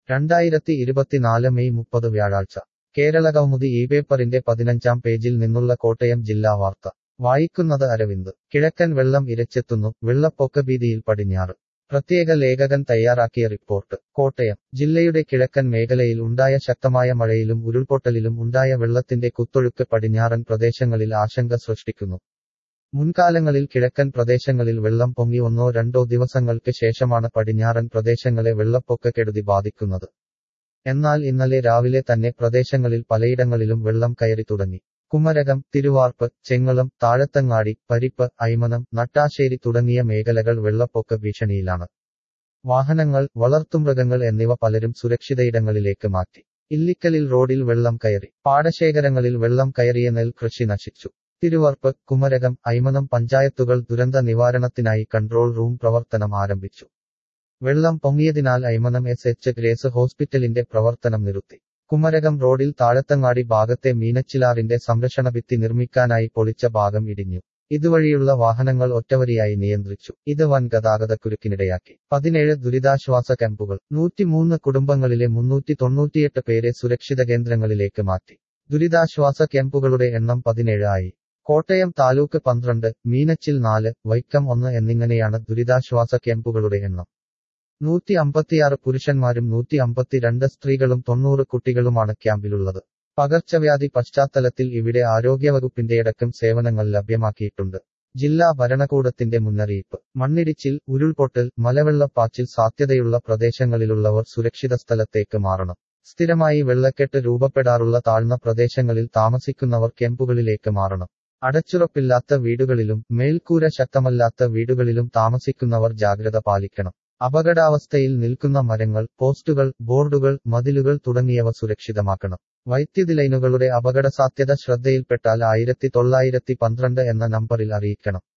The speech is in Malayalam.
രണ്ടായിരത്തി ഇരുപത്തിനാല് മെയ് മുപ്പത് വ്യാഴാഴ്ച കേരളകൗമുദി ഈ പേപ്പറിന്റെ പതിനഞ്ചാം പേജിൽ നിന്നുള്ള കോട്ടയം ജില്ലാ വാർത്ത വായിക്കുന്നത് അരവിന്ദ് കിഴക്കൻ വെള്ളം ഇരച്ചെത്തുന്നു വെള്ളപ്പൊക്ക ഭീതിയിൽ പടിഞ്ഞാറ് പ്രത്യേക ലേഖകൻ തയ്യാറാക്കിയ റിപ്പോർട്ട് കോട്ടയം ജില്ലയുടെ കിഴക്കൻ മേഖലയിൽ ഉണ്ടായ ശക്തമായ മഴയിലും ഉരുൾപൊട്ടലിലും ഉണ്ടായ വെള്ളത്തിന്റെ കുത്തൊഴുക്ക് പടിഞ്ഞാറൻ പ്രദേശങ്ങളിൽ ആശങ്ക സൃഷ്ടിക്കുന്നു മുൻകാലങ്ങളിൽ കിഴക്കൻ പ്രദേശങ്ങളിൽ വെള്ളം പൊങ്ങി ഒന്നോ രണ്ടോ ദിവസങ്ങൾക്ക് ശേഷമാണ് പടിഞ്ഞാറൻ പ്രദേശങ്ങളെ വെള്ളപ്പൊക്കക്കെടുതി ബാധിക്കുന്നത് എന്നാൽ ഇന്നലെ രാവിലെ തന്നെ പ്രദേശങ്ങളിൽ പലയിടങ്ങളിലും വെള്ളം കയറി തുടങ്ങി കുമരകം തിരുവാർപ്പ് ചെങ്ങളം താഴത്തങ്ങാടി പരിപ്പ് ഐമനം നട്ടാശ്ശേരി തുടങ്ങിയ മേഖലകൾ വെള്ളപ്പൊക്ക ഭീഷണിയിലാണ് വാഹനങ്ങൾ വളർത്തുമൃഗങ്ങൾ എന്നിവ പലരും സുരക്ഷിതയിടങ്ങളിലേക്ക് മാറ്റി ഇല്ലിക്കലിൽ റോഡിൽ വെള്ളം കയറി പാടശേഖരങ്ങളിൽ വെള്ളം കയറിയ നെൽ കൃഷി നശിച്ചു തിരുവർപ്പ് കുമരകം ഐമനം പഞ്ചായത്തുകൾ ദുരന്ത നിവാരണത്തിനായി കൺട്രോൾ റൂം പ്രവർത്തനം ആരംഭിച്ചു വെള്ളം പൊങ്ങിയതിനാൽ ഐമനം എസ് എച്ച് ഗ്രേസ് ഹോസ്പിറ്റലിന്റെ പ്രവർത്തനം നിർത്തി കുമരകം റോഡിൽ താഴത്തങ്ങാടി ഭാഗത്തെ മീനച്ചിലാറിന്റെ സംരക്ഷണ ഭിത്തി നിർമ്മിക്കാനായി പൊളിച്ച ഭാഗം ഇടിഞ്ഞു ഇതുവഴിയുള്ള വാഹനങ്ങൾ ഒറ്റവരിയായി നിയന്ത്രിച്ചു ഇത് വൻ ഗതാഗതക്കുരുക്കിനിടയാക്കി പതിനേഴ് ദുരിതാശ്വാസ ക്യാമ്പുകൾ നൂറ്റിമൂന്ന് കുടുംബങ്ങളിലെ മുന്നൂറ്റി തൊണ്ണൂറ്റിയെട്ട് പേരെ സുരക്ഷിത കേന്ദ്രങ്ങളിലേക്ക് മാറ്റി ദുരിതാശ്വാസ ക്യാമ്പുകളുടെ എണ്ണം പതിനേഴ് ആയി കോട്ടയം താലൂക്ക് പന്ത്രണ്ട് മീനച്ചിൽ നാല് വൈക്കം ഒന്ന് എന്നിങ്ങനെയാണ് ദുരിതാശ്വാസ ക്യാമ്പുകളുടെ എണ്ണം നൂറ്റി അമ്പത്തിയാറ് പുരുഷന്മാരും നൂറ്റി അമ്പത്തിരണ്ട് സ്ത്രീകളും തൊണ്ണൂറ് കുട്ടികളുമാണ് ക്യാമ്പിലുള്ളത് പകർച്ചവ്യാധി പശ്ചാത്തലത്തിൽ ഇവിടെ ആരോഗ്യവകുപ്പിന്റെയടക്കം സേവനങ്ങൾ ലഭ്യമാക്കിയിട്ടുണ്ട് ജില്ലാ ഭരണകൂടത്തിന്റെ മുന്നറിയിപ്പ് മണ്ണിടിച്ചിൽ ഉരുൾപൊട്ടൽ മലവെള്ളപ്പാച്ചിൽ സാധ്യതയുള്ള പ്രദേശങ്ങളിലുള്ളവർ സുരക്ഷിത സ്ഥലത്തേക്ക് മാറണം സ്ഥിരമായി വെള്ളക്കെട്ട് രൂപപ്പെടാറുള്ള താഴ്ന്ന പ്രദേശങ്ങളിൽ താമസിക്കുന്നവർ ക്യാമ്പുകളിലേക്ക് മാറണം അടച്ചുറപ്പില്ലാത്ത വീടുകളിലും മേൽക്കൂര ശക്തമല്ലാത്ത വീടുകളിലും താമസിക്കുന്നവർ ജാഗ്രത പാലിക്കണം അപകടാവസ്ഥയിൽ നിൽക്കുന്ന മരങ്ങൾ പോസ്റ്റുകൾ ബോർഡുകൾ മതിലുകൾ തുടങ്ങിയവ സുരക്ഷിതമാക്കണം വൈദ്യുതി ലൈനുകളുടെ അപകട സാധ്യത ശ്രദ്ധയിൽപ്പെട്ടാൽ ആയിരത്തി തൊള്ളായിരത്തി പന്ത്രണ്ട് എന്ന നമ്പറിൽ അറിയിക്കണം